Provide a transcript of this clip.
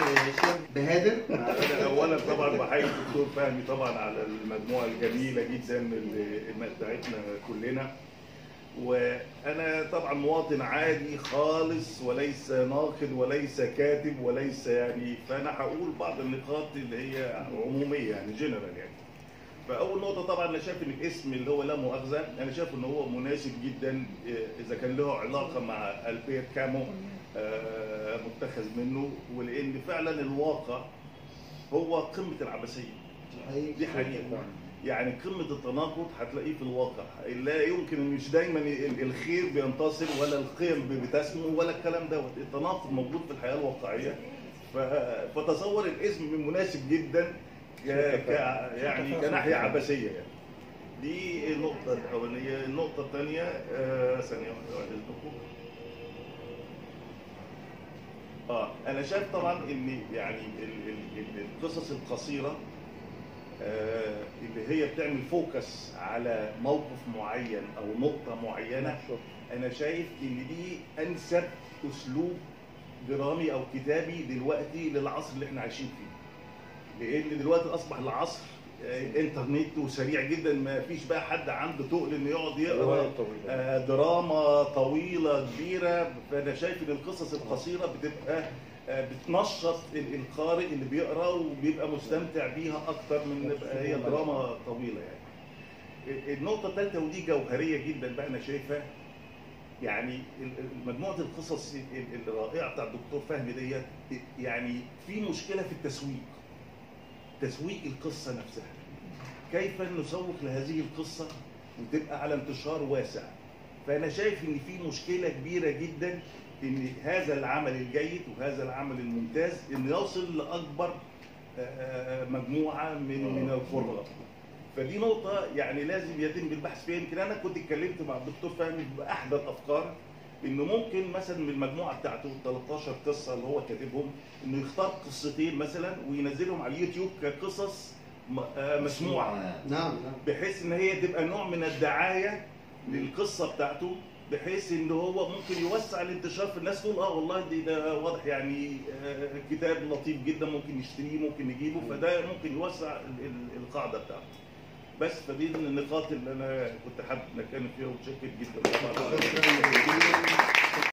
شيخ بهادر انا اولا طبعا بحيي الدكتور فهمي طبعا على المجموعه الجميله جدا اللي اللي بتاعتنا كلنا وانا طبعا مواطن عادي خالص وليس ناقد وليس كاتب وليس يعني فانا هقول بعض النقاط اللي هي عموميه يعني جنرال يعني فاول نقطه طبعا انا شايف ان الاسم اللي هو لا مؤاخذه انا شايف ان هو مناسب جدا اذا كان له علاقه مع البير كامو آه، متخذ منه ولان فعلا الواقع هو قمه العبثيه دي حقيقه يعني قمه التناقض هتلاقيه في الواقع لا يمكن مش دايما ال- الخير بينتصر ولا القيم بتسمو ولا الكلام دوت التناقض موجود في الحياه الواقعيه ف- فتصور الاسم مناسب جدا ك... ك... يعني كناحيه عبثيه يعني دي النقطه الاولانيه النقطه الثانيه آه ثانيه واحده واحده إذنكم. اه انا شايف طبعا ان يعني ال- ال- ال- القصص القصيره آه، اللي هي بتعمل فوكس على موقف معين او نقطه معينه انا شايف ان دي انسب اسلوب درامي او كتابي دلوقتي للعصر اللي احنا عايشين فيه لان دلوقتي اصبح العصر آه، الانترنت وسريع جدا ما فيش بقى حد عنده تقل انه يقعد يقرا آه، دراما طويله كبيره فانا شايف ان القصص القصيره بتبقى آه، بتنشط ال- القارئ اللي بيقرا وبيبقى مستمتع بيها اكتر من نبقى هي دراما طويله يعني. النقطه الثالثه ودي جوهريه جدا بقى انا شايفها يعني ال- ال- مجموعه القصص ال- ال- الرائعه بتاع الدكتور فهمي ديت يعني في مشكله في التسويق تسويق القصه نفسها كيف نسوق لهذه القصه وتبقى على انتشار واسع فانا شايف ان في مشكله كبيره جدا ان هذا العمل الجيد وهذا العمل الممتاز انه يوصل لاكبر آه، مجموعه من من القراء فدي نقطه يعني لازم يتم البحث فيها يمكن انا كنت اتكلمت مع الدكتور فهمي باحدى الافكار انه ممكن مثلا من المجموعه بتاعته 13 قصه اللي هو كاتبهم انه يختار قصتين مثلا وينزلهم على اليوتيوب كقصص م- آه، مسموعه نعم نعم بحيث ان هي تبقى نوع من الدعايه للقصه بتاعته بحيث ان هو ممكن يوسع الانتشار في الناس تقول اه والله دي ده واضح يعني آه، كتاب لطيف جدا ممكن نشتريه ممكن نجيبه فده ممكن يوسع ال- ال- القاعده بتاعته بس فدي من النقاط اللي انا كنت حابب نتكلم فيها ومتشكر جدا طبعا شكرا جزيلا